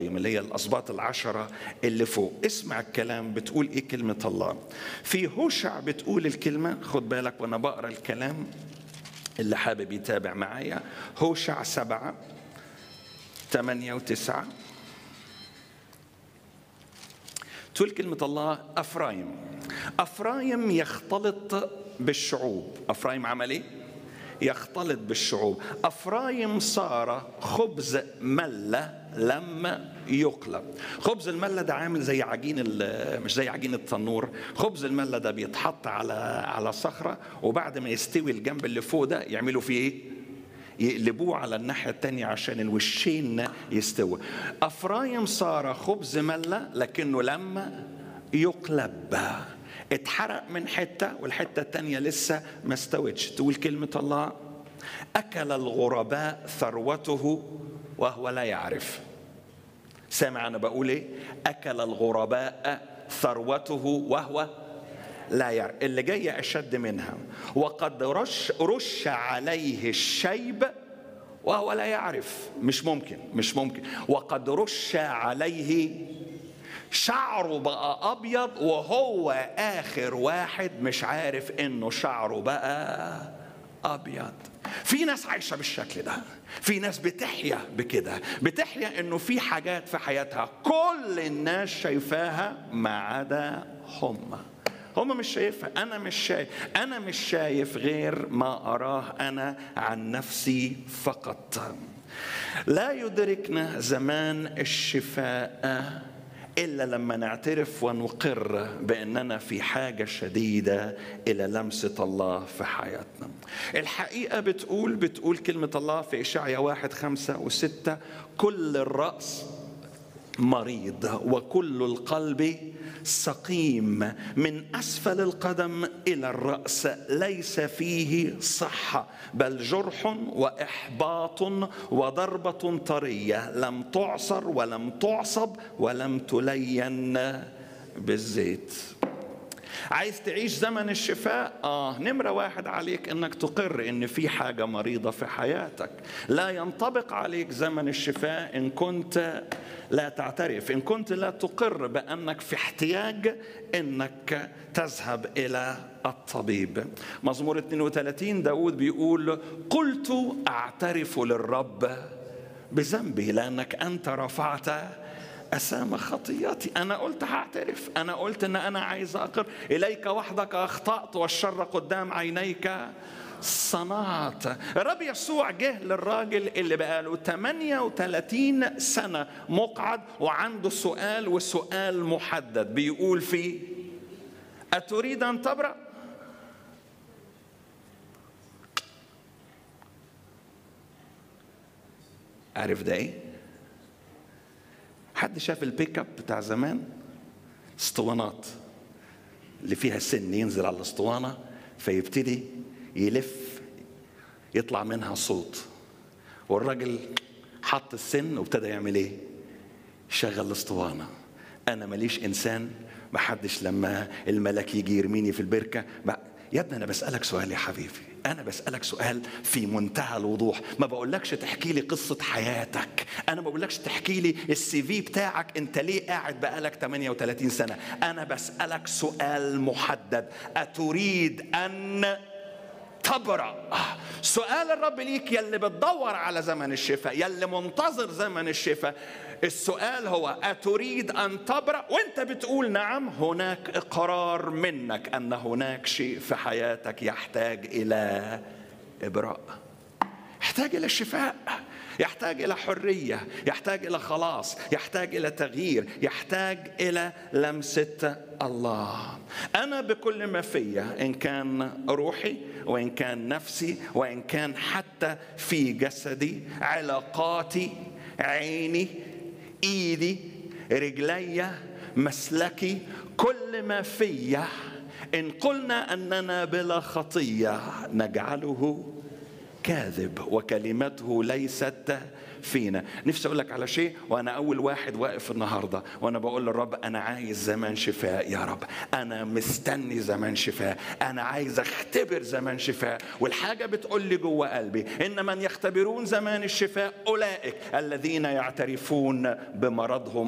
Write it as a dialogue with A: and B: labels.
A: اللي هي الأسباط العشرة اللي فوق اسمع الكلام بتقول إيه كلمة الله في هوشع بتقول الكلمة خد بالك وأنا بقرأ الكلام اللي حابب يتابع معايا هوشع سبعة ثمانية وتسعة تقول كلمة الله أفرايم أفرايم يختلط بالشعوب أفرايم عمل إيه؟ يختلط بالشعوب أفرايم صار خبز ملة لما يقلب خبز الملة ده عامل زي عجين مش زي عجين التنور خبز الملة ده بيتحط على على صخرة وبعد ما يستوي الجنب اللي فوق ده يعملوا فيه ايه يقلبوه على الناحية التانية عشان الوشين يستوى أفرايم صار خبز ملة لكنه لما يقلب اتحرق من حتة والحتة التانية لسه ما استوتش تقول كلمة الله أكل الغرباء ثروته وهو لا يعرف سامع أنا بقول إيه أكل الغرباء ثروته وهو لا يعرف اللي جاية أشد منها وقد رش, رش عليه الشيب وهو لا يعرف مش ممكن مش ممكن وقد رش عليه شعره بقى ابيض وهو اخر واحد مش عارف انه شعره بقى ابيض في ناس عايشه بالشكل ده في ناس بتحيا بكده بتحيا انه في حاجات في حياتها كل الناس شايفاها ما عدا هم هم مش شايفها انا مش شايف انا مش شايف غير ما اراه انا عن نفسي فقط لا يدركنا زمان الشفاء الا لما نعترف ونقر باننا في حاجه شديده الى لمسه الله في حياتنا. الحقيقه بتقول بتقول كلمه الله في اشعياء واحد خمسه وسته كل الراس مريض وكل القلب سقيم من اسفل القدم الى الراس ليس فيه صحه بل جرح واحباط وضربه طريه لم تعصر ولم تعصب ولم تلين بالزيت عايز تعيش زمن الشفاء اه نمرة واحد عليك انك تقر ان في حاجة مريضة في حياتك لا ينطبق عليك زمن الشفاء ان كنت لا تعترف ان كنت لا تقر بانك في احتياج انك تذهب الى الطبيب مزمور 32 داود بيقول قلت اعترف للرب بذنبي لانك انت رفعت أسام خطياتي أنا قلت هعترف أنا قلت أن أنا عايز أقر إليك وحدك أخطأت والشر قدام عينيك صنعت الرب يسوع جه للراجل اللي بقاله 38 سنة مقعد وعنده سؤال وسؤال محدد بيقول فيه أتريد أن تبرأ؟ عارف ده ايه؟ حد شاف البيك اب بتاع زمان اسطوانات اللي فيها سن ينزل على الاسطوانه فيبتدي يلف يطلع منها صوت والراجل حط السن وابتدى يعمل ايه شغل الاسطوانه انا ماليش انسان محدش لما الملك يجي يرميني في البركه يا ابني انا بسالك سؤال يا حبيبي انا بسالك سؤال في منتهى الوضوح ما بقولكش تحكي لي قصه حياتك انا ما بقولكش تحكي لي السي في بتاعك انت ليه قاعد بقالك 38 سنه انا بسالك سؤال محدد اتريد ان تبرأ سؤال الرب ليك يلي بتدور على زمن الشفاء يلي منتظر زمن الشفاء السؤال هو أتريد أن تبرأ وانت بتقول نعم هناك إقرار منك أن هناك شيء في حياتك يحتاج إلى إبراء يحتاج إلى الشفاء يحتاج الى حريه يحتاج الى خلاص يحتاج الى تغيير يحتاج الى لمسه الله انا بكل ما فيا ان كان روحي وان كان نفسي وان كان حتى في جسدي علاقاتي عيني ايدي رجلي مسلكي كل ما فيا ان قلنا اننا بلا خطيه نجعله كاذب وكلمته ليست فينا نفسي اقول لك على شيء وانا اول واحد واقف النهارده وانا بقول للرب انا عايز زمان شفاء يا رب انا مستني زمان شفاء انا عايز اختبر زمان شفاء والحاجه بتقول لي جوه قلبي ان من يختبرون زمان الشفاء اولئك الذين يعترفون بمرضهم